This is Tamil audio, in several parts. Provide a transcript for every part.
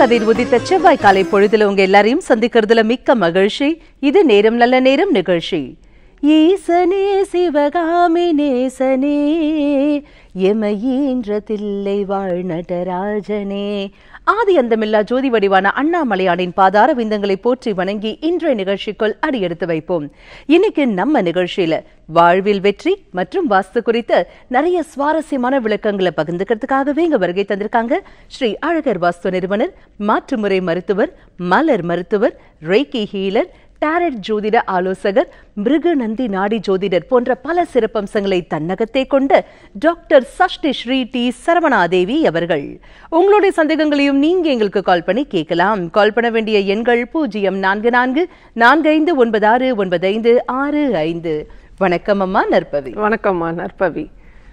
கதிர் உதித்த செவ்வாய் காலை பொழுதுல உங்க எல்லாரையும் சந்திக்கிறதுல மிக்க மகிழ்ச்சி இது நேரம் நல்ல நேரம் நிகழ்ச்சி ஈசனே சிவகாமி நேசனே எமையீன்ற தில்லை வாழ் நடராஜனே ஆதி அந்தமில்லா ஜோதி வடிவான அண்ணாமலையானின் பாதார விந்தங்களை போற்றி வணங்கி இன்றைய நிகழ்ச்சிக்குள் அடியெடுத்து வைப்போம் இன்னைக்கு நம்ம நிகழ்ச்சியில வாழ்வில் வெற்றி மற்றும் வாஸ்து குறித்து நிறைய சுவாரஸ்யமான விளக்கங்களை பகிர்ந்துக்கிறதுக்காகவே இங்க வருகை தந்திருக்காங்க ஸ்ரீ அழகர் வாஸ்து நிறுவனர் மாற்றுமுறை மருத்துவர் மலர் மருத்துவர் ரெய்கி ஹீலர் டாரட் ஜோதிட ஆலோசகர் மிருகநந்தி நாடி ஜோதிடர் போன்ற பல சிறப்பம்சங்களை தன்னகத்தே கொண்ட டாக்டர் சஷ்டி ஸ்ரீ டி சரவணாதேவி அவர்கள் உங்களுடைய சந்தேகங்களையும் நீங்க எங்களுக்கு கால் பண்ணி கேட்கலாம் கால் பண்ண வேண்டிய எண்கள் பூஜ்ஜியம் நான்கு நான்கு நான்கு ஐந்து ஒன்பது ஆறு ஒன்பது ஐந்து ஆறு ஐந்து வணக்கம் அம்மா நற்பவி வணக்கம்மா நற்பவி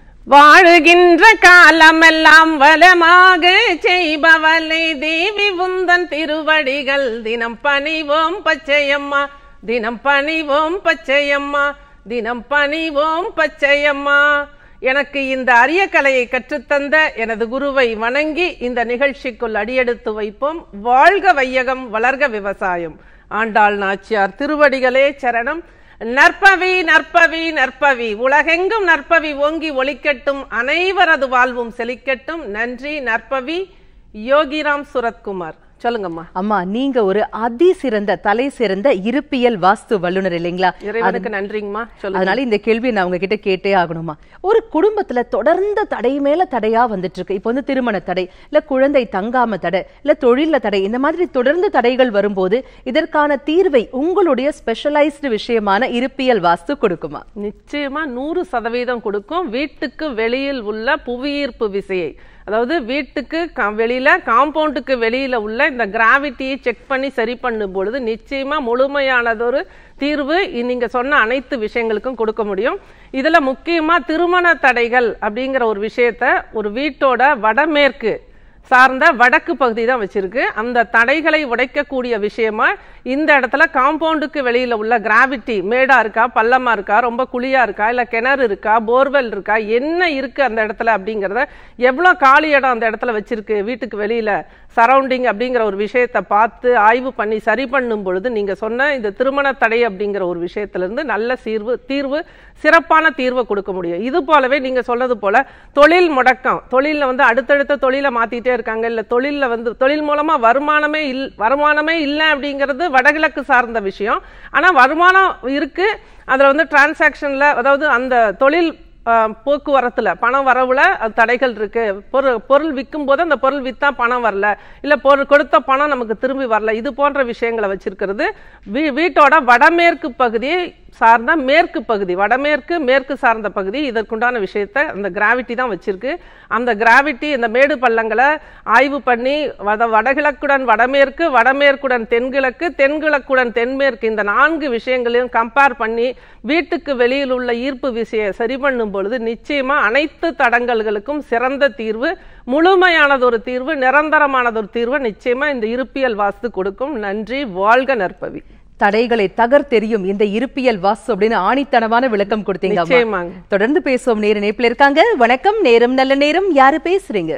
வாழுகின்ற காலமெல்லாம் வளமாக செய்பவளை தேவி உந்தன் திருவடிகள் தினம் பணிவோம் பச்சையம்மா தினம் பணிவோம் பச்சையம்மா தினம் பணிவோம் பச்சையம்மா எனக்கு இந்த அரிய கலையை கற்றுத்தந்த எனது குருவை வணங்கி இந்த நிகழ்ச்சிக்குள் அடியெடுத்து வைப்போம் வாழ்க வையகம் வளர்க விவசாயம் ஆண்டாள் நாச்சியார் திருவடிகளே சரணம் நற்பவி நற்பவி நற்பவி உலகெங்கும் நற்பவி ஓங்கி ஒளிக்கட்டும் அனைவரது வாழ்வும் செழிக்கட்டும் நன்றி நற்பவி யோகிராம் சுரத்குமார் சொல்லுங்கம்மா அம்மா நீங்க ஒரு அதிசிறந்த தலை சிறந்த இருப்பியல் வாஸ்து வல்லுனர் இல்லைங்களா இறைவனுக்கு நன்றிங்கம்மா சொல்லுங்க அதனால இந்த கேள்வி நான் உங்ககிட்ட கேட்டே ஆகணுமா ஒரு குடும்பத்துல தொடர்ந்து தடை மேல தடையா வந்துட்டு இருக்கு இப்போ வந்து திருமண தடை இல்ல குழந்தை தங்காம தடை இல்ல தொழில்ல தடை இந்த மாதிரி தொடர்ந்து தடைகள் வரும்போது இதற்கான தீர்வை உங்களுடைய ஸ்பெஷலைஸ்டு விஷயமான இருப்பியல் வாஸ்து கொடுக்குமா நிச்சயமா நூறு சதவீதம் கொடுக்கும் வீட்டுக்கு வெளியில் உள்ள புவியீர்ப்பு விசையை அதாவது வீட்டுக்கு க- வெளியில காம்பவுண்டுக்கு வெளியில உள்ள இந்த கிராவிட்டியை செக் பண்ணி சரி பண்ணும் பொழுது நிச்சயமா முழுமையானதொரு தீர்வு இ- நீங்க சொன்ன அனைத்து விஷயங்களுக்கும் கொடுக்க முடியும் இதுல முக்கியமா திருமண தடைகள் அப்படிங்கிற ஒரு விஷயத்த ஒரு வீட்டோட வடமேற்கு சார்ந்த வடக்கு பகுதி தான் வச்சிருக்கு அந்த தடைகளை உடைக்கக்கூடிய விஷயமா இந்த இடத்துல காம்பவுண்டுக்கு வெளியில உள்ள கிராவிட்டி மேடா இருக்கா பள்ளமா இருக்கா ரொம்ப குழியா இருக்கா இல்ல கிணறு இருக்கா போர்வெல் இருக்கா என்ன இருக்கு அந்த இடத்துல அப்படிங்கறத எவ்வளவு காலி இடம் அந்த இடத்துல வச்சிருக்கு வீட்டுக்கு வெளியில சரௌண்டிங் அப்படிங்கிற ஒரு விஷயத்தை பார்த்து ஆய்வு பண்ணி சரி பண்ணும் பொழுது நீங்க சொன்ன இந்த திருமண தடை அப்படிங்கிற ஒரு விஷயத்துல இருந்து நல்ல சீர்வு தீர்வு சிறப்பான தீர்வை கொடுக்க முடியும் இது போலவே நீங்க சொன்னது போல தொழில் முடக்கம் தொழில்ல வந்து அடுத்தடுத்த தொழிலை மாத்திட்டே இருக்காங்க இல்ல தொழில்ல வந்து தொழில் மூலமா வருமானமே இல் வருமானமே இல்லை அப்படிங்கிறது வடகிழக்கு சார்ந்த விஷயம் ஆனா வருமானம் இருக்கு அதுல வந்து டிரான்சாக்ஷன்ல அதாவது அந்த தொழில் ஆஹ், போக்குவரத்துல பணம் வரவுல அது தடைகள் இருக்கு பொருள் பொருள் விற்கும் போது அந்த பொருள் வித்தா பணம் வரல இல்ல பொருள் கொடுத்த பணம் நமக்கு திரும்பி வரல இது போன்ற விஷயங்களை வச்சிருக்கிறது வீ- வீட்டோட வடமேற்கு பகுதியை சார்ந்த மேற்கு பகுதி வடமேற்கு மேற்கு சார்ந்த பகுதி இதற்குண்டான விஷயத்த அந்த கிராவிட்டி தான் வச்சிருக்கு அந்த கிராவிட்டி இந்த மேடு பள்ளங்களை ஆய்வு பண்ணி வட வடகிழக்குடன் வடமேற்கு வடமேற்குடன் தென்கிழக்கு தென்கிழக்குடன் தென்மேற்கு இந்த நான்கு விஷயங்களையும் கம்பேர் பண்ணி வீட்டுக்கு வெளியில் உள்ள ஈர்ப்பு விசையை சரி பண்ணும் பொழுது நிச்சயமா அனைத்து தடங்கல்களுக்கும் சிறந்த தீர்வு முழுமையானதொரு தீர்வு நிரந்தரமானதொரு தீர்வு நிச்சயமா இந்த இருப்பியல் வாஸ்து கொடுக்கும் நன்றி வாழ்க நற்பவி தடைகளை தகர்த்தெறியும் இந்த இருப்பியல் வாஸ்து அப்படின்னு ஆணித்தனமான விளக்கம் கொடுத்தீங்க அம்மா. நிச்சயமாங்க தொடர்ந்து பேசுவோம் நேர இணைப்புல இருக்காங்க வணக்கம் நேரம் நல்ல நேரம் யாரு பேசுறீங்க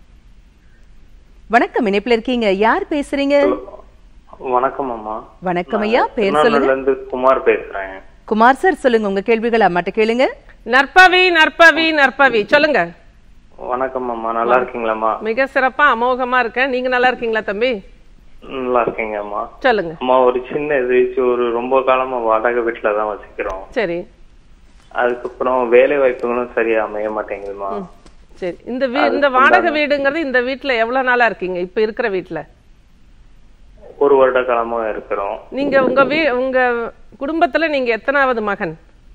வணக்கம் இணைப்புல இருக்கீங்க யார் பேசுறீங்க வணக்கம் அம்மா வணக்கம் ஐயா பேர் சொல்லுங்க திருநெல்வேலில இருந்து குமார் பேசுறேன் குமார் சார் சொல்லுங்க உங்க கேள்விகளை அம்மாட்ட கேளுங்க நற்பவி நற்பவி நற்பவி சொல்லுங்க வணக்கம் அம்மா நல்லா இருக்கீங்களாம்மா மிக சிறப்பா அமோகமா இருக்கேன் நீங்க நல்லா இருக்கீங்களா தம்பி நல்லா இருக்கீங்க அம்மா சொல்லுங்க அம்மா ஒரு சின்ன இது ஒரு ரொம்ப காலமா வாடகை வீட்டுல தான் வசிக்கிறோம் சரி அதுக்கப்புறம் வேலை வாய்ப்புகளும் சரியா அமைய மாட்டேங்குதுமா சரி இந்த வீ இந்த வாடகை வீடுங்கிறது இந்த வீட்ல எவ்வளவு நாளா இருக்கீங்க இப்ப இருக்கிற வீட்ல ஒரு வருட காலமா இருக்கிறோம் நீங்க உங்க வீ உங்க குடும்பத்துல நீங்க எத்தனாவது மகன்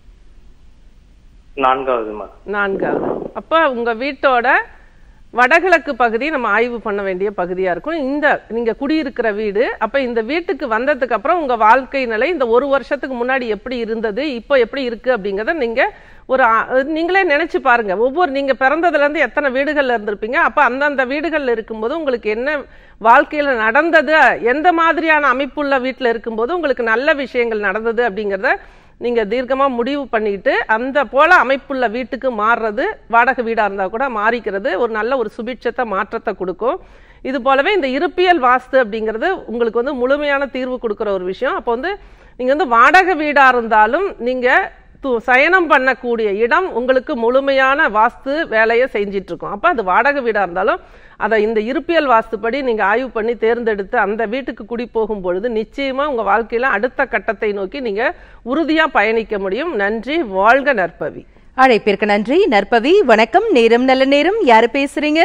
நான்காவதுமா நான்காவது அப்ப உங்க வீட்டோட வடகிழக்கு பகுதி நம்ம ஆய்வு பண்ண வேண்டிய பகுதியா இருக்கும் இந்த நீங்க குடியிருக்கிற வீடு அப்ப இந்த வீட்டுக்கு வந்ததுக்கு அப்புறம் உங்க வாழ்க்கை நிலை இந்த ஒரு வருஷத்துக்கு முன்னாடி எப்படி இருந்தது இப்போ எப்படி இருக்கு அப்படிங்கறத நீங்க ஒரு ஆ- நீங்களே நினைச்சு பாருங்க ஒவ்வொரு நீங்க பிறந்ததுல இருந்து எத்தனை வீடுகள்ல இருந்திருப்பீங்க அப்ப அந்தந்த வீடுகள்ல இருக்கும்போது உங்களுக்கு என்ன வாழ்க்கையில நடந்தது எந்த மாதிரியான அமைப்புள்ள வீட்டுல இருக்கும்போது உங்களுக்கு நல்ல விஷயங்கள் நடந்தது அப்படிங்கறத நீங்க தீர்க்கமா முடிவு பண்ணிட்டு அந்த போல அமைப்புள்ள வீட்டுக்கு மாறுறது வாடகை வீடா இருந்தா கூட மாறிக்கிறது ஒரு நல்ல ஒரு சுபிட்சத்தை மாற்றத்தை கொடுக்கும் இது போலவே இந்த இருப்பியல் வாஸ்து அப்படிங்கிறது உங்களுக்கு வந்து முழுமையான தீர்வு கொடுக்குற ஒரு விஷயம் அப்போ வந்து நீங்க வந்து வாடகை வீடா இருந்தாலும் நீங்க து- சயனம் பண்ணக்கூடிய இடம் உங்களுக்கு முழுமையான வாஸ்து வேலையை செஞ்சிட்டு இருக்கும் அப்ப அது வாடகை வீடா இருந்தாலும் அதை இந்த இருப்பியல் வாஸ்துப்படி நீங்க ஆய்வு பண்ணி தேர்ந்தெடுத்து அந்த வீட்டுக்கு குடி போகும் பொழுது நிச்சயமா உங்க வாழ்க்கையில அடுத்த கட்டத்தை நோக்கி நீங்க உறுதியா பயணிக்க முடியும் நன்றி வாழ்க நற்பவி அழைப்பிற்கு நன்றி நற்பவி வணக்கம் நேரம் நல்ல நேரம் யாரு பேசுறீங்க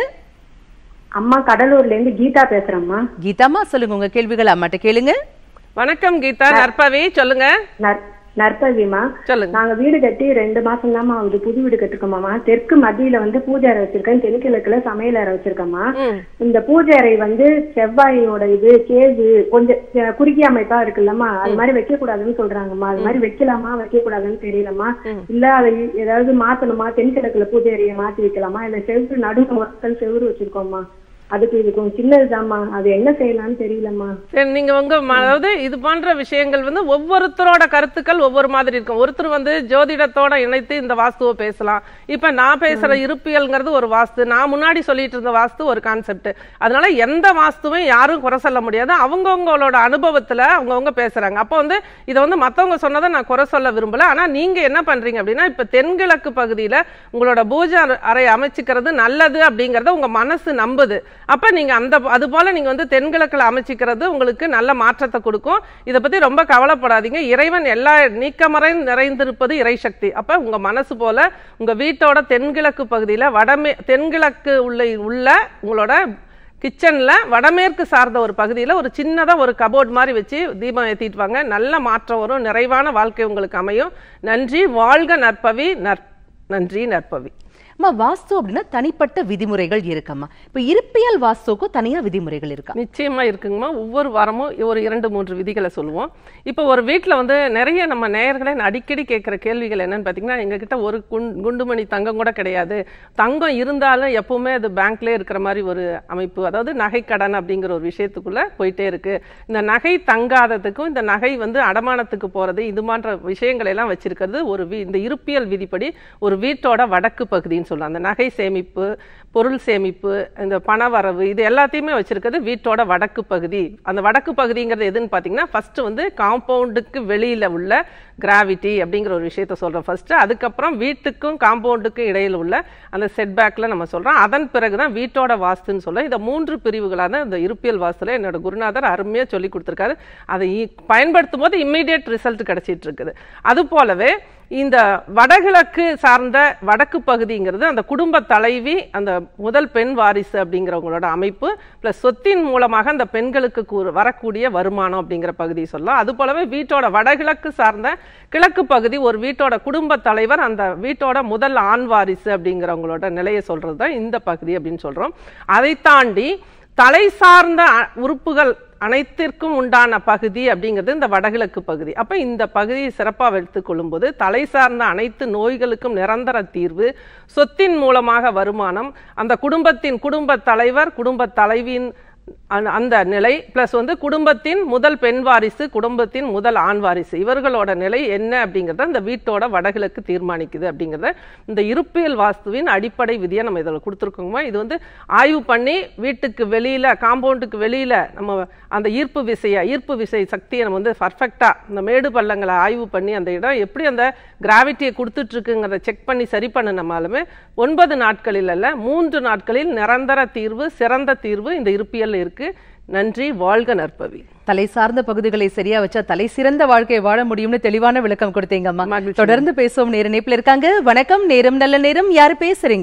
அம்மா கடலூர்ல இருந்து கீதா பேசுறேம்மா கீதாமா சொல்லுங்க உங்க கேள்விகள் அம்மாட்ட கேளுங்க வணக்கம் கீதா நற்பவி சொல்லுங்க நற்- நற்பவிமா சொல்லுங்க நாங்க வீடு கட்டி ரெண்டு மாசம் தான்மா ஆகுது புது வீடு கட்டிருக்கோமாமா தெற்கு மத்தியில வந்து பூஜை அறை வச்சிருக்கேன் தென்கிழக்குல சமையல் அறை வச்சிருக்கேம்மா ம் இந்த பூஜை அறை வந்து செவ்வாயோட இது கேது கொஞ்சம் அஹ், குறுகிய அமைப்பா இருக்குல்லம்மா அது மாதிரி வைக்க கூடாதுன்னு சொல்றாங்கம்மா அது மாதிரி வைக்கலாமா வைக்க கூடாதுன்னு தெரியலம்மா இல்ல அதை ஏதாவது மாத்தணுமா தென்கிழக்குல பூஜை அறையை மாத்தி வைக்கலாமா இல்ல செவுரு நடுவு மக்கள் செவுரு வச்சிருக்கோம்மா அதுக்கு இது கொஞ்சம் சின்னதுதாம்மா அது என்ன செய்யலாம்னு தெரியலம்மா சரி நீங்க உங்க ம- அதாவது இது போன்ற விஷயங்கள் வந்து ஒவ்வொருத்தரோட கருத்துக்கள் ஒவ்வொரு மாதிரி இருக்கும் ஒருத்தர் வந்து ஜோதிடத்தோட இணைத்து இந்த வாஸ்துவை பேசலாம் இப்ப நான் பேசுற இருப்பியல்ங்கிறது ஒரு வாஸ்து நான் முன்னாடி சொல்லிட்டு இருந்த வாஸ்து ஒரு கான்செப்ட் அதனால எந்த வாஸ்துவும் யாரும் குறை சொல்ல முடியாது அவங்கவங்களோட அனுபவத்துல அவங்கவங்க பேசுறாங்க அப்போ வந்து இதை வந்து மத்தவங்க சொன்னதை நான் குறை சொல்ல விரும்பல ஆனா நீங்க என்ன பண்றீங்க அப்படின்னா இப்ப தென்கிழக்கு பகுதியில உங்களோட பூஜை அறை- அறை அமைச்சுக்கிறது நல்லது அப்படிங்கறத உங்க மனசு நம்புது அப்ப நீங்க அந்த அது போல நீங்க வந்து தென்கிழக்குல அமைச்சிக்கிறது உங்களுக்கு நல்ல மாற்றத்தை கொடுக்கும் இதை பத்தி ரொம்ப கவலைப்படாதீங்க இறைவன் எல்லா நீக்கமறை நிறைந்திருப்பது இறைசக்தி அப்ப உங்க மனசு போல உங்க வீட்டோட தென்கிழக்கு பகுதியில வடமே தென்கிழக்கு உள்ள உள்ள உங்களோட கிச்சன்ல வடமேற்கு சார்ந்த ஒரு பகுதியில ஒரு சின்னதா ஒரு கபோர்ட் மாதிரி வச்சு தீபம் ஏத்திட்டு வாங்க நல்ல மாற்றம் வரும் நிறைவான வாழ்க்கை உங்களுக்கு அமையும் நன்றி வாழ்க நற்பவி நற் நன்றி நற்பவி அம்மா வாஸ்து அப்படின்னா தனிப்பட்ட விதிமுறைகள் இருக்கம்மா இப்ப இருப்பியல் வாஸ்துக்கும் தனியா விதிமுறைகள் இருக்கா நிச்சயமா இருக்குங்கம்மா ஒவ்வொரு வாரமும் ஒரு இரண்டு மூன்று விதிகளை சொல்லுவோம் இப்போ ஒரு வீட்டில் வந்து நிறைய நம்ம நேயர்களே அடிக்கடி கேட்குற கேள்விகள் என்னன்னு பார்த்தீங்கன்னா எங்ககிட்ட ஒரு குண் குண்டுமணி தங்கம் கூட கிடையாது தங்கம் இருந்தாலும் எப்பவுமே அது பேங்க்லேயே இருக்கிற மாதிரி ஒரு அமைப்பு அதாவது நகை கடன் அப்படிங்கிற ஒரு விஷயத்துக்குள்ள போயிட்டே இருக்கு இந்த நகை தங்காததுக்கும் இந்த நகை வந்து அடமானத்துக்கு போறது இது மாதிரி விஷயங்களை எல்லாம் வச்சிருக்கிறது ஒரு வீ- இந்த இருப்பியல் விதிப்படி ஒரு வீட்டோட வடக்கு பகுதின்னு சொல்லலாம் அந்த நகை சேமிப்பு பொருள் சேமிப்பு இந்த பணவரவு இது எல்லாத்தையுமே வச்சிருக்கிறது வீட்டோட வடக்கு பகுதி அந்த வடக்கு பகுதிங்கிறது எதுன்னு பார்த்தீங்கன்னா ஃபர்ஸ்ட் வந்து காம்பவுண்டுக்கு வெளியில உள்ள கிராவிட்டி அப்படிங்கிற ஒரு விஷயத்த சொல்றோம் ஃபர்ஸ்ட் அதுக்கப்புறம் வீட்டுக்கும் காம்பவுண்டுக்கும் இடையில உள்ள அந்த செட்பேக்ல நம்ம சொல்றோம் அதன் பிறகு தான் வீட்டோட வாஸ்துன்னு சொல்ல இந்த மூன்று பிரிவுகளாக தான் இந்த இருப்பியல் வாஸ்துல என்னோட குருநாதர் அருமையா சொல்லி கொடுத்துருக்காரு அதை இ- பயன்படுத்தும் போது இம்மிடியட் ரிசல்ட் கிடைச்சிட்டு இருக்குது அது போலவே இந்த வடகிழக்கு சார்ந்த வடக்கு பகுதிங்கிறது அந்த குடும்ப தலைவி அந்த முதல் பெண் வாரிசு அப்படிங்கிறவங்களோட அமைப்பு பிளஸ் சொத்தின் மூலமாக அந்த பெண்களுக்கு கூறு- வரக்கூடிய வருமானம் அப்படிங்கிற பகுதி சொல்லலாம் அது போலவே வீட்டோட வடகிழக்கு சார்ந்த கிழக்கு பகுதி ஒரு வீட்டோட குடும்ப தலைவர் அந்த வீட்டோட முதல் ஆண் வாரிசு அப்படிங்கிறவங்களோட நிலையை சொல்றது தான் இந்த பகுதி அப்படின்னு சொல்றோம் அதை தாண்டி தலை சார்ந்த அ- உறுப்புகள் அனைத்திற்கும் உண்டான பகுதி அப்படிங்கிறது இந்த வடகிழக்கு பகுதி அப்ப இந்த பகுதியை சிறப்பாக எடுத்துக்கொள்ளும் போது தலை சார்ந்த அனைத்து நோய்களுக்கும் நிரந்தர தீர்வு சொத்தின் மூலமாக வருமானம் அந்த குடும்பத்தின் குடும்ப தலைவர் குடும்ப தலைவியின் அந்த- அந்த நிலை பிளஸ் வந்து குடும்பத்தின் முதல் பெண் வாரிசு குடும்பத்தின் முதல் ஆண் வாரிசு இவர்களோட நிலை என்ன அப்படிங்கறத இந்த வீட்டோட வடகிழக்கு தீர்மானிக்குது அப்படிங்கறத இந்த இருப்பியல் வாஸ்துவின் அடிப்படை விதியை நம்ம இதில் கொடுத்துருக்கோங்க இது வந்து ஆய்வு பண்ணி வீட்டுக்கு வெளியில காம்பவுண்டுக்கு வெளியில நம்ம அந்த ஈர்ப்பு விசையை ஈர்ப்பு விசை சக்தியை நம்ம வந்து பர்ஃபெக்டா இந்த மேடு பள்ளங்களை ஆய்வு பண்ணி அந்த இடம் எப்படி அந்த கிராவிட்டியை கொடுத்துட்டு இருக்குங்கிறத செக் பண்ணி சரி பண்ணினாலுமே ஒன்பது நாட்களில் அல்ல மூன்று நாட்களில் நிரந்தர தீர்வு சிறந்த தீர்வு இந்த இருப்பியல் இருக்கு நன்றி வாழ்க நற்பவி தலை சார்ந்த பகுதிகளை சரியா வச்சா தலை சிறந்த வாழ்க்கையை வாழ முடியும்னு தெளிவான விளக்கம் கொடுத்தீங்கம்மா மகிழ்ச்சி. தொடர்ந்து பேசுவோம் நேர இணைப்புல இருக்காங்க வணக்கம் நேரம் நல்ல நேரம் யார் பேசுறீங்க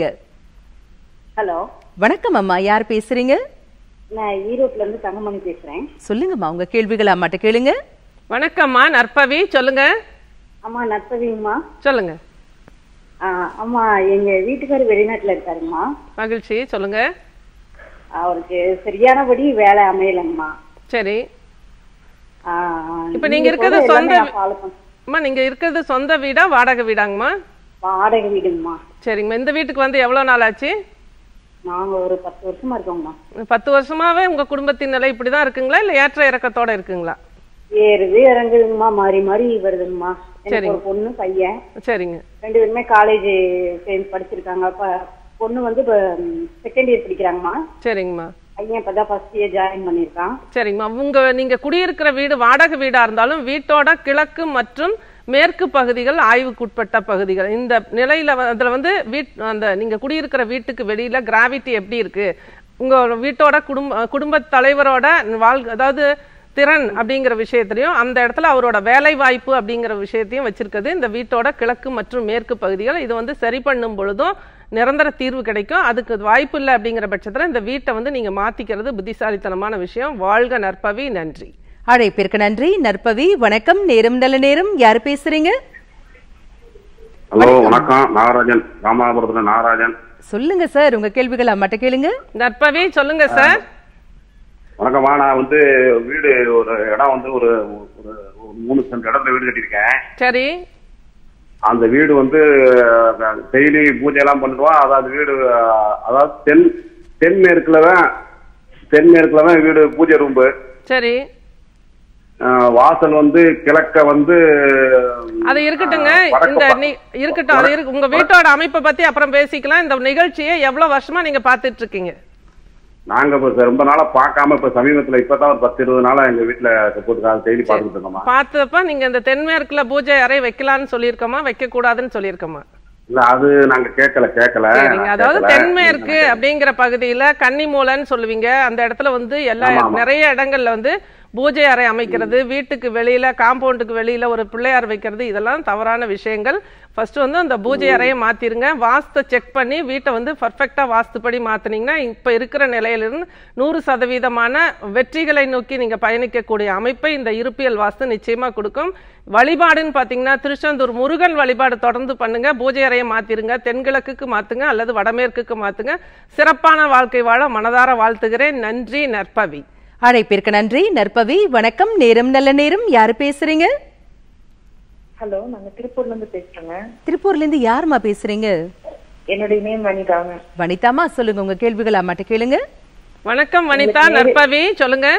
ஹலோ வணக்கம் அம்மா யார் பேசுறீங்க நான் ஈரோட்ல இருந்து தங்கமணி பேசுறேன் சொல்லுங்கம்மா உங்க கேள்விகள் அம்மாட்ட கேளுங்க வணக்கம்மா நற்பவி சொல்லுங்க அம்மா நற்பவிங்கம்மா சொல்லுங்க ஆ, அம்மா எங்க வீட்டுக்காரர் வெளிநாட்டுல இருக்காருங்கம்மா மகிழ்ச்சி சொல்லுங்க அவருக்கு சரியானபடி வேலை அமையலங்கம்மா சரி ஆ, இப்ப நீங்க இருக்கிறது சொல்றது எல்லாமே சொந்த நான் follow பண்றேன். அம்மா நீங்க இருக்கிறது சொந்த வீடா வாடகை வீடாங்கம்மா வாடகை வீடுங்கம்மா சரிங்கம்மா இந்த வீட்டுக்கு வந்து எவ்வளவு நாள் ஆச்சு நாங்க ஒரு பத்து வருஷமா இருக்கோங்கம்மா பத்து வருஷமாவே உங்க குடும்பத்தின் நிலை இப்படிதான் இருக்குங்களா இல்ல ஏற்ற இறக்கத்தோட இருக்குங்களா ஏறுது இறங்குதுங்கம்மா மாறி மாறி வருதுங்கம்மா எனக்கு சரிங்க. ஒரு பொண்ணு பையன் சரிங்க ரெண்டு பேருமே காலேஜ் சேர்ந்து படிச்சிருக்காங்க ப- பொண்ணு வந்து செகண்ட் இயர் படிக்கிறாங்கம்மா சரிங்கம்மா பையன் இப்பதான் ஃபர்ஸ்ட் இயர் ஜாயின் பண்ணியிருக்கான் சரிங்கம்மா உங்க நீங்க குடியிருக்கிற வீடு வாடகை வீடா இருந்தாலும் வீட்டோட கிழக்கு மற்றும் மேற்கு பகுதிகள் ஆய்வுக்குட்பட்ட பகுதிகள் இந்த நிலையில வ- அதுல வந்து வீட் அந்த நீங்க குடியிருக்கிற வீட்டுக்கு வெளியில கிராவிட்டி எப்படி இருக்கு உங்க வீட்டோட குடும்ப குடும்ப தலைவரோட வாழ் அதாவது திறன் அப்படிங்கிற விஷயத்திலையும் அந்த இடத்துல அவரோட வேலை வாய்ப்பு அப்படிங்கிற விஷயத்தையும் வச்சிருக்கிறது இந்த வீட்டோட கிழக்கு மற்றும் மேற்கு பகுதிகள் இது வந்து சரி பண்ணும் பொழுதும் நிரந்தர தீர்வு கிடைக்கும் அதுக்கு வாய்ப்பு இல்லை அப்படிங்கிற பட்சத்துல இந்த வீட்டை வந்து நீங்க மாத்திக்கிறது புத்திசாலித்தனமான விஷயம் வாழ்க நற்பவி நன்றி அழைப்பிற்கு நன்றி நற்பவி வணக்கம் நேரம் நல்ல நேரம் யார் பேசுறீங்க ஹலோ வணக்கம் நாகராஜன் ராமநாதபுரத்துல நாகராஜன் சொல்லுங்க சார் உங்க கேள்விகள் அம்மாட்ட கேளுங்க நற்பவி சொல்லுங்க சார் வணக்கம்மா நான் வந்து வீடு ஒரு இடம் வந்து ஒரு ஒரு ஒரு மூணு சென்ட் இடத்துல வீடு கட்டியிருக்கேன் சரி அந்த வீடு வந்து டெய்லி பூஜை எல்லாம் பண்ணிடுவோம் அதாவது வீடு அஹ், அதாவது தென் தென்மேற்குல தான் தென்மேற்குல தான் வீடு பூஜை ரூம்பு சரி அஹ், வாசல் வந்து கிழக்க வந்து அது இருக்கட்டுங்க அஹ், வடக்கு இந்த பா- நி- இருக்கட்டும் அது இருக்கு உங்க வீட்டோட அமைப்பை பத்தி அப்புறம் பேசிக்கலாம் இந்த நிகழ்ச்சியை எவ்வளவு வருஷமா நீங்க பார்த்துட்டு இருக்கீங்க நாங்க இப்ப ரொம்ப நாளா பார்க்காம இப்ப சமீபத்துல இப்பதான் ஒரு பத்து இருபது நாளா எங்க வீட்டுல போட்டுருக்காங்க டெய்லி பார்த்துட்டு இருக்கோமா பார்த்தப்ப நீங்க இந்த தென்மேற்குல பூஜை அறை வைக்கலாம்னு சொல்லியிருக்கோமா வைக்க கூடாதுன்னு சொல்லியிருக்கோமா இல்ல அது நாங்க கேட்கல கேட்கல சரிங்க அதாவது கேட்கல. தென்மேற்கு அப்படிங்கிற பகுதியில கன்னிமூலைன்னு சொல்லுவீங்க அந்த இடத்துல வந்து எல்லா ஆமா, ஆமா. நிறைய இடங்கள்ல வந்து பூஜை அறை அமைக்கிறது வீட்டுக்கு வெளியில காம்பவுண்டுக்கு வெளியில ஒரு பிள்ளையார் வைக்கிறது இதெல்லாம் தவறான விஷயங்கள் ஃபர்ஸ்ட் வந்து அந்த பூஜை அறையை மாத்திருங்க வாஸ்தை செக் பண்ணி வீட்டை வந்து பர்ஃபெக்டா வாஸ்துப்படி மாத்துனீங்கன்னா இப்ப இருக்கிற நிலையிலிருந்து நூறு சதவீதமான வெற்றிகளை நோக்கி நீங்க பயணிக்கக்கூடிய அமைப்பை இந்த இருப்பியல் வாஸ்து நிச்சயமா கொடுக்கும் வழிபாடுன்னு பாத்தீங்கன்னா திருச்செந்தூர் முருகன் வழிபாடு தொடர்ந்து பண்ணுங்க பூஜை அறையை மாத்திருங்க தென்கிழக்குக்கு மாத்துங்க அல்லது வடமேற்குக்கு மாத்துங்க சிறப்பான வாழ்க்கை வாழ மனதார வாழ்த்துகிறேன் நன்றி நற்பவி அழைப்பிற்கு நன்றி நற்பவி வணக்கம் நேரம் நல்ல நேரம் யார் பேசுறீங்க ஹலோ நாங்க திருப்பூர்ல இருந்து பேசுறோங்க திருப்பூர்ல இருந்து யாரும்மா பேசுறீங்க என்னுடைய நேம் வனிதாங்க வனிதாமா சொல்லுங்க உங்க கேள்விகள் அம்மாட்ட கேளுங்க வணக்கம் வனிதா நற்பவி சொல்லுங்க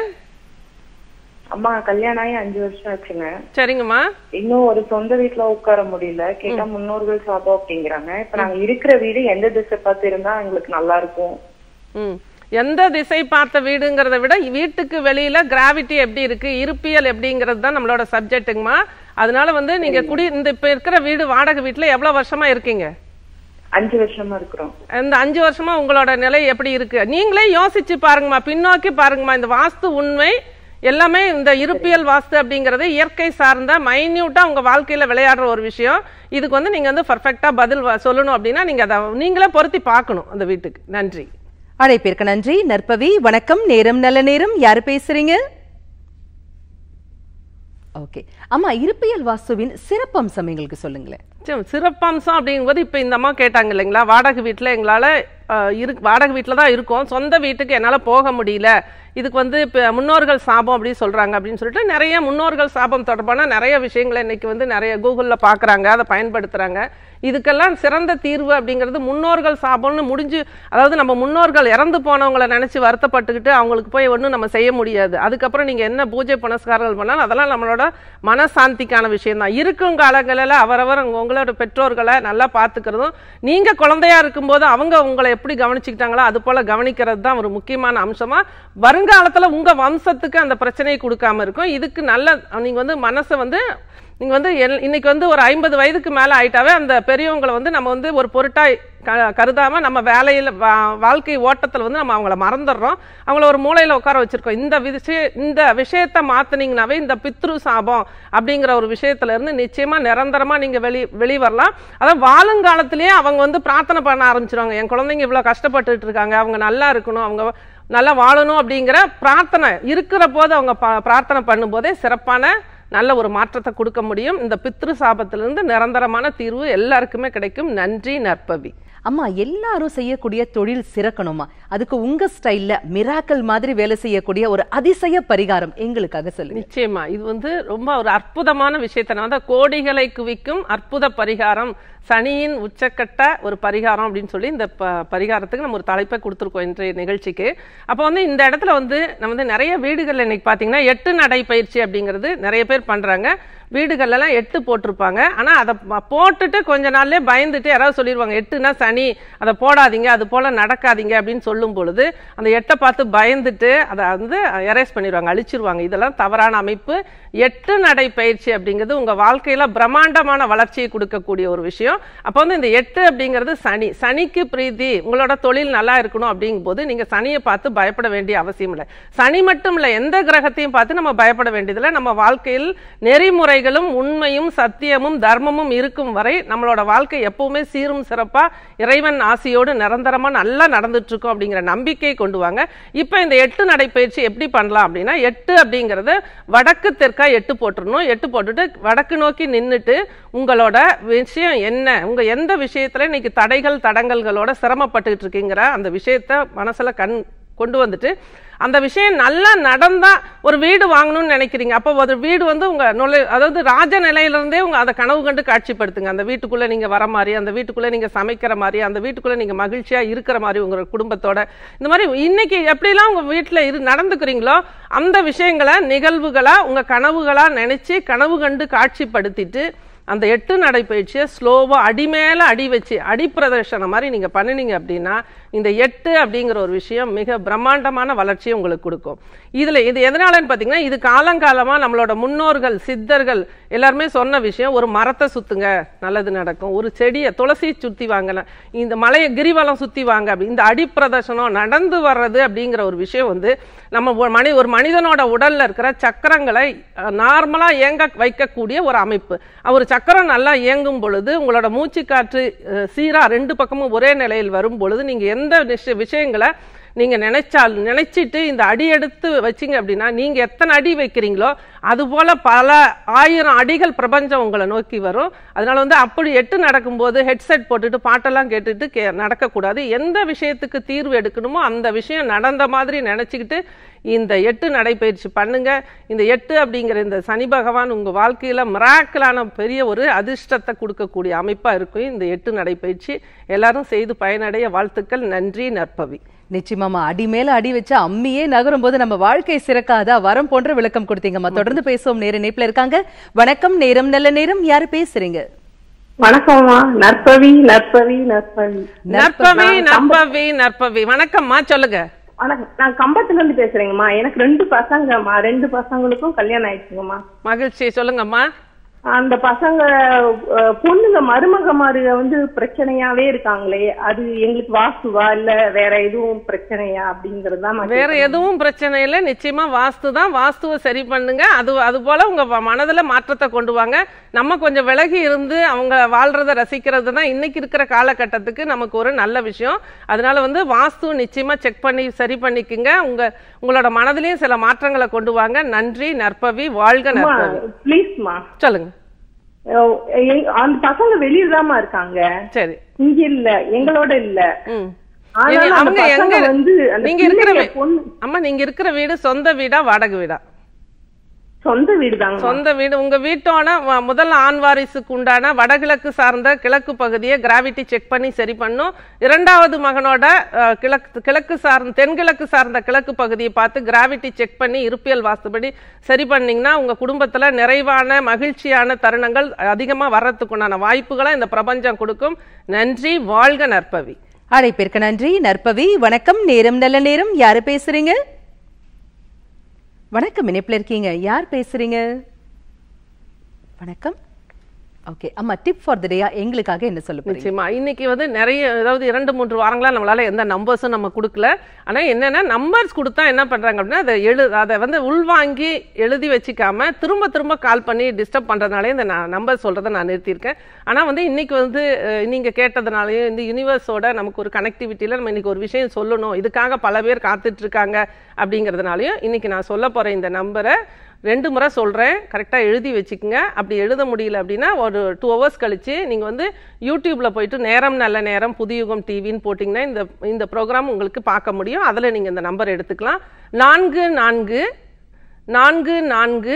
அம்மா கல்யாணம் ஆகி அஞ்சு வருஷம் ஆச்சுங்க சரிங்கம்மா இன்னும் ஒரு சொந்த வீட்டுல உட்கார முடியல கேட்டா முன்னோர்கள் சாபம் அப்படிங்கிறாங்க இப்ப நாங்க இருக்கிற வீடு எந்த திசை பார்த்து இருந்தா எங்களுக்கு நல்லா இருக்கும் ம் எந்த திசை பார்த்த வீடுங்கிறத விட வீட்டுக்கு வெளியில கிராவிட்டி எப்படி இருக்கு இருப்பியல் எப்படிங்கிறது தான் நம்மளோட சப்ஜெக்ட்டுங்கம்மா அதனால வந்து நீங்க குடி இந்த இப்ப இருக்கிற வீடு வாடகை வீட்டுல எவ்வளவு வருஷமா இருக்கீங்க அஞ்சு வருஷமா இருக்கிறோம் இந்த அஞ்சு வருஷமா உங்களோட நிலை எப்படி இருக்கு நீங்களே யோசிச்சு பாருங்கம்மா பின்னோக்கி பாருங்கம்மா இந்த வாஸ்து உண்மை எல்லாமே இந்த இருப்பியல் வாஸ்து அப்படிங்கிறது இயற்கை சார்ந்த மைன்யூட்டா உங்க வாழ்க்கையில விளையாடுற ஒரு விஷயம் இதுக்கு வந்து நீங்க வந்து பர்ஃபெக்டா பதில் வ- சொல்லணும் அப்படின்னா நீங்க அதை நீங்களே பொருத்தி பார்க்கணும் அந்த வீட்டுக்கு நன்றி அழைப்பிற்கு நன்றி நற்பவி வணக்கம் நேரம் நல்ல நேரம் யார் பேசுறீங்க ஓகே அம்மா இருப்பியல் வாஸ்துவின் சிறப்பம்சம் எங்களுக்கு சொல்லுங்களேன் சரி, சிறப்பம்சம் அப்படிங்கும்போது இப்போ இந்த அம்மா கேட்டாங்க இல்லைங்களா வாடகை வீட்டில் எங்களால் இரு வாடகை வீட்டில் தான் இருக்கோம் சொந்த வீட்டுக்கு என்னால் போக முடியல இதுக்கு வந்து இப்போ முன்னோர்கள் சாபம் அப்படின்னு சொல்கிறாங்க அப்படின்னு சொல்லிட்டு நிறைய முன்னோர்கள் சாபம் தொடர்பான நிறைய விஷயங்களை இன்னைக்கு வந்து நிறைய கூகுளில் பார்க்குறாங்க அதை பயன்படுத்துகிறாங்க இதுக்கெல்லாம் சிறந்த தீர்வு அப்படிங்கிறது முன்னோர்கள் சாபம்னு முடிஞ்சு அதாவது நம்ம முன்னோர்கள் இறந்து போனவங்களை நினச்சி வருத்தப்பட்டுக்கிட்டு அவங்களுக்கு போய் ஒன்றும் நம்ம செய்ய முடியாது அதுக்கப்புறம் நீங்கள் என்ன பூஜை புனஸ்காரங்கள் பண்ணாலும் அதெல்லாம் நம்மளோட மனசாந்திக்கான விஷயம் தான் இருக்கும் காலங்களில் அவரவர் உங்க- உங்களோட பெற்றோர்களை நல்லா பார்த்துக்கிறதும் நீங்கள் குழந்தையா இருக்கும்போது அவங்க உங்களை எப்படி கவனிச்சுக்கிட்டாங்களோ அது போல் கவனிக்கிறது தான் ஒரு முக்கியமான அம்சமாக வருங்காலத்தில் உங்கள் வம்சத்துக்கு அந்த பிரச்சனையை கொடுக்காம இருக்கும் இதுக்கு நல்ல நீங்கள் வந்து மனசை வந்து நீங்க வந்து எல்- இன்னைக்கு வந்து ஒரு ஐம்பது வயதுக்கு மேல ஆயிட்டாவே அந்த பெரியவங்களை வந்து நம்ம வந்து ஒரு பொருட்டா க- கருதாம நம்ம வேலையில வா- வாழ்க்கை ஓட்டத்துல வந்து நம்ம அவங்கள மறந்துடுறோம் அவங்கள ஒரு மூலையில உட்கார வச்சிருக்கோம் இந்த விஷய இந்த விஷயத்த மாத்துனீங்கனாவே இந்த பித்ரு சாபம் அப்படிங்கிற ஒரு விஷயத்துல இருந்து நிச்சயமா நிரந்தரமா நீங்க வெளி வெளி வரலாம் அதான் வாழுங்காலத்திலேயே அவங்க வந்து பிரார்த்தனை பண்ண ஆரம்பிச்சிருவாங்க என் குழந்தைங்க இவ்வளவு கஷ்டப்பட்டுட்டு இருக்காங்க அவங்க நல்லா இருக்கணும் அவங்க நல்லா வாழணும் அப்படிங்கிற பிரார்த்தனை இருக்கிற போது அவங்க ப- பிரார்த்தனை பண்ணும்போதே சிறப்பான நல்ல ஒரு மாற்றத்தை கொடுக்க முடியும் இந்த பித்ரு சாபத்திலிருந்து நிரந்தரமான தீர்வு எல்லாருக்குமே கிடைக்கும் நன்றி நற்பவி அம்மா எல்லாரும் செய்யக்கூடிய தொழில் சிறக்கணுமா அதுக்கு உங்க ஸ்டைல்ல மிராக்கல் மாதிரி வேலை செய்யக்கூடிய ஒரு அதிசய பரிகாரம் எங்களுக்காக சொல்லுங்க நிச்சயமா இது வந்து ரொம்ப ஒரு அற்புதமான விஷயத்தை நான் வந்து கோடிகளை குவிக்கும் அற்புத பரிகாரம் சனியின் உச்சக்கட்ட ஒரு பரிகாரம் அப்படின்னு சொல்லி இந்த ப- பரிகாரத்துக்கு நம்ம ஒரு தலைப்பை கொடுத்துருக்கோம் இன்றைய நிகழ்ச்சிக்கு அப்போ வந்து இந்த இடத்துல வந்து நம்ம வந்து நிறைய வீடுகள் இன்னைக்கு பார்த்தீங்கன்னா எட்டு நடைப்பயிற்சி அப்படிங்கிறது நிறைய பேர் பண்றாங்க வீடுகள்ல எல்லாம் எட்டு போட்டிருப்பாங்க ஆனா அதை ப- போட்டுட்டு கொஞ்ச நாள்லயே பயந்துட்டு யாராவது சொல்லிடுவாங்க எட்டுனா சனி அதை போடாதீங்க அது போல நடக்காதீங்க அப்படின்னு சொல்லும் பொழுது அந்த எட்டை பார்த்து பயந்துட்டு அதை வந்து எரேஸ் பண்ணிடுவாங்க அழிச்சிருவாங்க இதெல்லாம் தவறான அமைப்பு எட்டு நடை பயிற்சி அப்படிங்கிறது உங்க வாழ்க்கையில பிரம்மாண்டமான வளர்ச்சியை கொடுக்கக்கூடிய ஒரு விஷயம் அப்போ வந்து இந்த எட்டு அப்படிங்கிறது சனி சனிக்கு பிரீதி உங்களோட தொழில் நல்லா இருக்கணும் அப்படிங்கும்போது நீங்க சனியை பார்த்து பயப்பட வேண்டிய அவசியம் இல்லை சனி மட்டும் இல்லை எந்த கிரகத்தையும் பார்த்து நம்ம பயப்பட வேண்டியதில்லை நம்ம வாழ்க்கையில் நெறிமுறைகளும் உண்மையும் சத்தியமும் தர்மமும் இருக்கும் வரை நம்மளோட வாழ்க்கை எப்பவுமே சீரும் சிறப்பா இறைவன் ஆசியோடு நிரந்தரமா நல்லா நடந்துட்டு இருக்கோம் அப்படிங்கிற நம்பிக்கை கொண்டு வாங்க இப்போ இந்த எட்டு நடைப்பயிற்சி எப்படி பண்ணலாம் அப்படின்னா எட்டு அப்படிங்கறது வடக்கு தெற்கா எட்டு போட்டுறணும் எட்டு போட்டுட்டு வடக்கு நோக்கி நின்னுட்டு உங்களோட விஷயம் என்ன உங்க எந்த விஷயத்துல இன்னைக்கு தடைகள் தடங்கல்களோட சிரமப்பட்டுக்கிட்டு இருக்கீங்கிற அந்த விஷயத்த மனசுல கண் கொண்டு வந்துட்டு அந்த விஷயம் நல்லா நடந்தா ஒரு வீடு வாங்கணும்னு நினைக்கிறீங்க அப்போ ஒரு வீடு வந்து உங்க நுழை அதாவது ராஜ நிலையிலிருந்தே உங்க அதை கனவு கண்டு காட்சிப்படுத்துங்க அந்த வீட்டுக்குள்ள நீங்க வர மாதிரி அந்த வீட்டுக்குள்ள நீங்க சமைக்கிற மாதிரி அந்த வீட்டுக்குள்ள நீங்க மகிழ்ச்சியா இருக்கிற மாதிரி உங்க குடும்பத்தோட இந்த மாதிரி இன்னைக்கு எப்படிலாம் உங்க வீட்டுல இரு நடந்துக்கிறீங்களோ அந்த விஷயங்களை நிகழ்வுகளா உங்க கனவுகளா நினைச்சு கனவு கண்டு காட்சிப்படுத்திட்டு அந்த எட்டு நடைப்பயிற்சியை ஸ்லோவாக அடி மேல அடி வச்சு அடி பிரதர்ஷனம் மாதிரி நீங்கள் பண்ணினீங்க அப்படின்னா இந்த எட்டு அப்படிங்கிற ஒரு விஷயம் மிக பிரம்மாண்டமான வளர்ச்சியை உங்களுக்கு கொடுக்கும் இதில் இது எதனாலன்னு பார்த்தீங்கன்னா இது காலங்காலமாக நம்மளோட முன்னோர்கள் சித்தர்கள் எல்லாருமே சொன்ன விஷயம் ஒரு மரத்தை சுத்துங்க நல்லது நடக்கும் ஒரு செடியை துளசி சுற்றி வாங்க இந்த மலையை கிரிவலம் சுற்றி வாங்க அப்படி இந்த அடி பிரதர்ஷனம் நடந்து வர்றது அப்படிங்கிற ஒரு விஷயம் வந்து நம்ம ஒரு மனி ஒரு மனிதனோட உடல்ல இருக்கிற சக்கரங்களை நார்மலா இயங்க வைக்கக்கூடிய ஒரு அமைப்பு அஹ் ஒரு சக்கரம் நல்லா இயங்கும் பொழுது உங்களோட மூச்சு காற்று அஹ், சீரா ரெண்டு பக்கமும் ஒரே நிலையில் வரும் பொழுது நீங்க எந்த விஷ- விஷயங்களை நீங்க நினைச்சால் நினைச்சிட்டு இந்த அடி எடுத்து வச்சீங்க அப்படின்னா நீங்க எத்தனை அடி வைக்கிறீங்களோ அது போல பல ஆயிரம் அடிகள் பிரபஞ்சம் உங்களை நோக்கி வரும் அதனால வந்து அப்படி எட்டு நடக்கும்போது ஹெட்செட் போட்டுட்டு பாட்டெல்லாம் கேட்டுட்டு கே நடக்கக்கூடாது எந்த விஷயத்துக்கு தீர்வு எடுக்கணுமோ அந்த விஷயம் நடந்த மாதிரி நினைச்சுக்கிட்டு இந்த எட்டு நடைப்பயிற்சி பண்ணுங்க இந்த எட்டு அப்படிங்கிற இந்த சனி பகவான் உங்க வாழ்க்கையில மிராக்கலான பெரிய ஒரு அதிர்ஷ்டத்தை கொடுக்கக்கூடிய அமைப்பா இருக்கும் இந்த எட்டு நடைப்பயிற்சி எல்லாரும் செய்து பயனடைய வாழ்த்துக்கள் நன்றி நற்பவி நிச்சயமாமா அடி மேல அடி வச்சு அம்மியே நகரும் போது நம்ம வாழ்க்கை சிறக்காதா வரம் போன்ற விளக்கம் கொடுத்தீங்கம்மா தொடர்ந்து பேசுவோம் நேர இணைப்புல இருக்காங்க வணக்கம் நேரம் நல்ல நேரம் யாரு பேசுறீங்க வணக்கம்மா நற்பவி நற்பவி நற்பவி நற்பவி நற்பவி நற்பவி வணக்கம்மா சொல்லுங்க வணக்கம் நான் கம்பத்துல இருந்து பேசுறேங்கம்மா எனக்கு ரெண்டு பசங்கம்மா ரெண்டு பசங்களுக்கும் கல்யாணம் ஆயிடுச்சுங்கம்மா மகிழ்ச்சி சொல்லுங்கம்மா அந்த பசங்க அஹ், பொண்ணுங்க மருமக மாருக வந்து பிரச்சனையாவே இருக்காங்களே அது எங்களுக்கு வாஸ்துவா இல்ல வேற எதுவும் பிரச்சனையா அப்படிங்கறது தான் நான் வேற கேட்கறேன். எதுவும் பிரச்சனை இல்லை நிச்சயமா வாஸ்து தான் வாஸ்துவை சரி பண்ணுங்க அது அது போல உங்க வ- மனதுல மாற்றத்தை கொண்டு வாங்க நம்ம கொஞ்சம் விலகி இருந்து அவங்க வாழ்றத ரசிக்கிறது தான் இன்னைக்கு இருக்கிற காலகட்டத்துக்கு நமக்கு ஒரு நல்ல விஷயம் அதனால வந்து வாஸ்து நிச்சயமா செக் பண்ணி சரி பண்ணிக்குங்க உங்க உங்களோட மனதிலையும் சில மாற்றங்களை கொண்டு வாங்க நன்றி நற்பவி வாழ்க அம்மா, நற்பவி ப்ளீஸ்மா சொல்லுங்க அஹ், எங்க- அந்த பசங்க வெளியிலதாம்மா இருக்காங்க சரி இங்க இல்ல எங்களோட இல்ல ம் ஆனாலும் இனி அந்த அவங்க பசங்க எங்க வந்து அந்த நீங்க இருக்கிற பிள்ளைங்க வீ- பொண்ணு அம்மா நீங்க இருக்கிற வீடு சொந்த வீடா வாடகை வீடா சொந்த வீடுதாங்க சொந்த வீடு உங்க வீட்டோட வ- முதல் ஆண் வாரிசுக்கு உண்டான வடகிழக்கு சார்ந்த கிழக்கு பகுதியை கிராவிட்டி செக் பண்ணி சரி பண்ணும் இரண்டாவது மகனோட அஹ், கிழக்கு கிழக்கு சார்ந்த தென்கிழக்கு சார்ந்த கிழக்கு பகுதியை பார்த்து கிராவிட்டி செக் பண்ணி இருப்பியல் வாஸ்துபடி சரி பண்ணீங்கன்னா உங்க குடும்பத்துல நிறைவான மகிழ்ச்சியான தருணங்கள் அதிகமா வர்றதுக்குண்டான வாய்ப்புகளை இந்த பிரபஞ்சம் கொடுக்கும் நன்றி வாழ்க நற்பவி அழைப்பிற்கு நன்றி நற்பவி வணக்கம் நேரம் நல்ல நேரம் யாரு பேசுறீங்க வணக்கம் இணைப்புல இருக்கீங்க யார் பேசுறீங்க வணக்கம் ஓகே அம்மா டிப் ஃபார் த டேயா எங்களுக்காக என்ன சொல்ல போறீங்க நிச்சயமா இன்னைக்கு வந்து நிறைய அதாவது இரண்டு மூன்று வாரங்களா நம்மளால எந்த நம்பர்ஸும் நம்ம கொடுக்கல ஆனா என்னன்னா நம்பர்ஸ் கொடுத்தா என்ன பண்றாங்க அப்படின்னா அதை எழு அதை வந்து உள்வாங்கி எழுதி வச்சுக்காம திரும்ப திரும்ப கால் பண்ணி டிஸ்டர்ப் பண்றதுனாலே இந்த நம்பர் சொல்றதை நான் நிறுத்தியிருக்கேன் ஆனா வந்து இன்னைக்கு வந்து அஹ், நீங்க கேட்டதுனாலயும் இந்த யூனிவர்ஸோட நமக்கு ஒரு கனெக்டிவிட்டியில நம்ம இன்னைக்கு ஒரு விஷயம் சொல்லணும் இதுக்காக பல பேர் காத்துட்டு இருக்காங்க அப்படிங்கிறதுனாலயும் இன்னைக்கு நான் சொல்ல போற இந்த நம்பரை ரெண்டு முறை சொல்கிறேன் கரெக்டாக எழுதி வச்சுக்கோங்க அப்படி எழுத முடியல அப்படின்னா ஒரு டூ ஹவர்ஸ் கழிச்சு நீங்கள் வந்து யூடியூப்பில் போயிட்டு நேரம் நல்ல நேரம் புதியுகம் டிவின்னு போட்டிங்கன்னா இந்த இந்த ப்ரோக்ராம் உங்களுக்கு பார்க்க முடியும் அதில் நீங்கள் இந்த நம்பர் எடுத்துக்கலாம் நான்கு நான்கு நான்கு நான்கு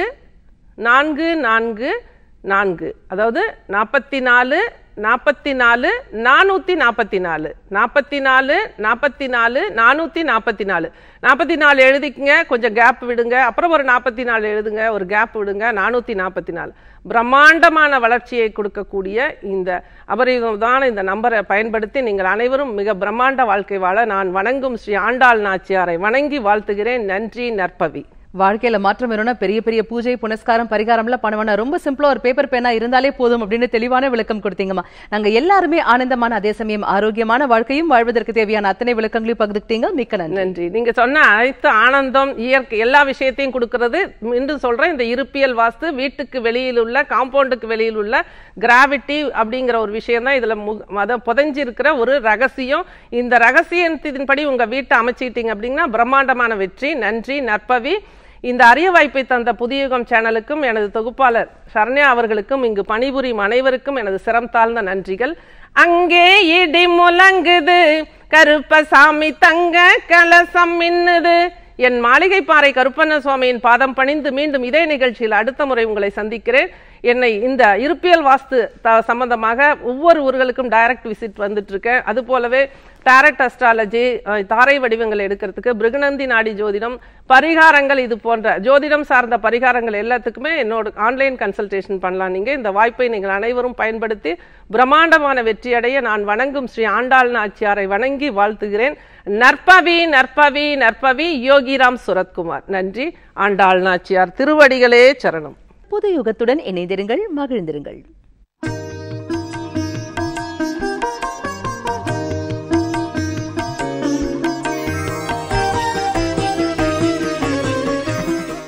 நான்கு நான்கு நான்கு அதாவது நாற்பத்தி நாலு நாற்பத்தி நாலு நானூற்றி நாற்பத்தி நாலு நாற்பத்தி நாலு நாற்பத்தி நாலு நானூற்றி நாற்பத்தி நாலு நாற்பத்தி நாலு எழுதிக்கங்க கொஞ்சம் கேப் விடுங்க அப்புறம் ஒரு நாற்பத்தி நாலு எழுதுங்க ஒரு கேப் விடுங்க நானூற்றி நாற்பத்தி நாலு பிரம்மாண்டமான வளர்ச்சியை கொடுக்கக்கூடிய இந்த அபரிதமான இந்த நம்பரை பயன்படுத்தி நீங்கள் அனைவரும் மிக பிரம்மாண்ட வாழ்க்கை வாழ நான் வணங்கும் ஸ்ரீ ஆண்டாள் நாச்சியாரை வணங்கி வாழ்த்துகிறேன் நன்றி நற்பவி வாழ்க்கையில மாற்றம் வேணும்னா பெரிய பெரிய பூஜை புனஸ்காரம் பரிகாரம்லாம் பண்ண வேணாம் ரொம்ப சிம்பிளா ஒரு பேப்பர் பேனா இருந்தாலே போதும் அப்படின்னு தெளிவான விளக்கம் கொடுத்தீங்கம்மா நாங்க எல்லாருமே ஆனந்தமான அதே சமயம் ஆரோக்கியமான வாழ்க்கையும் வாழ்வதற்கு தேவையான அத்தனை விளக்கங்களையும் பகிர்ந்துக்கிட்டீங்க மிக்க நன்றி நன்றி நீங்க சொன்ன அனைத்து ஆனந்தம் இயற்கை எல்லா விஷயத்தையும் கொடுக்கிறது மீண்டும் சொல்றேன் இந்த இருப்பியல் வாஸ்து வீட்டுக்கு வெளியில் உள்ள காம்பவுண்டுக்கு வெளியில் உள்ள கிராவிட்டி அப்படிங்கிற ஒரு விஷயம் தான் இதுல மு- அத புதைஞ்சிருக்கிற ஒரு ரகசியம் இந்த ரகசியத்தின்படி உங்க வீட்டை அமைச்சிட்டீங்க அப்படின்னா பிரம்மாண்டமான வெற்றி நன்றி நற்பவி இந்த அரிய வாய்ப்பை தந்த புதியுகம் சேனலுக்கும் எனது தொகுப்பாளர் சரண்யா அவர்களுக்கும் இங்கு பணிபுரியும் அனைவருக்கும் எனது சிரம் தாழ்ந்த நன்றிகள் அங்கே இடி முழங்குது கருப்பசாமி தங்க கலசம் மின்னுது என் மாளிகை பாறை கருப்பண்ண சுவாமியின் பாதம் பணிந்து மீண்டும் இதே நிகழ்ச்சியில் அடுத்த முறை உங்களை சந்திக்கிறேன் என்னை இந்த இருப்பியல் வாஸ்து த- சம்பந்தமாக ஒவ்வொரு ஊர்களுக்கும் டைரக்ட் விசிட் வந்துட்டு இருக்கேன் அது போலவே டைரக்ட் அஸ்ட்ராலஜி தாரை வடிவங்கள் எடுக்கிறதுக்கு பிருகுநந்தி நாடி ஜோதிடம் பரிகாரங்கள் இது போன்ற ஜோதிடம் சார்ந்த பரிகாரங்கள் எல்லாத்துக்குமே என்னோட ஆன்லைன் கன்சல்டேஷன் பண்ணலாம் நீங்க இந்த வாய்ப்பை நீங்கள் அனைவரும் பயன்படுத்தி பிரம்மாண்டமான வெற்றியடைய நான் வணங்கும் ஸ்ரீ ஆண்டாள் நாச்சியாரை வணங்கி வாழ்த்துகிறேன் நற்பவி நற்பவி நற்பவி யோகிராம் சுரத்குமார் நன்றி ஆண்டாள் நாச்சியார் திருவடிகளே சரணம் புது யுகத்துடன் இணைந்திருங்கள் மகிழ்ந்திருங்கள்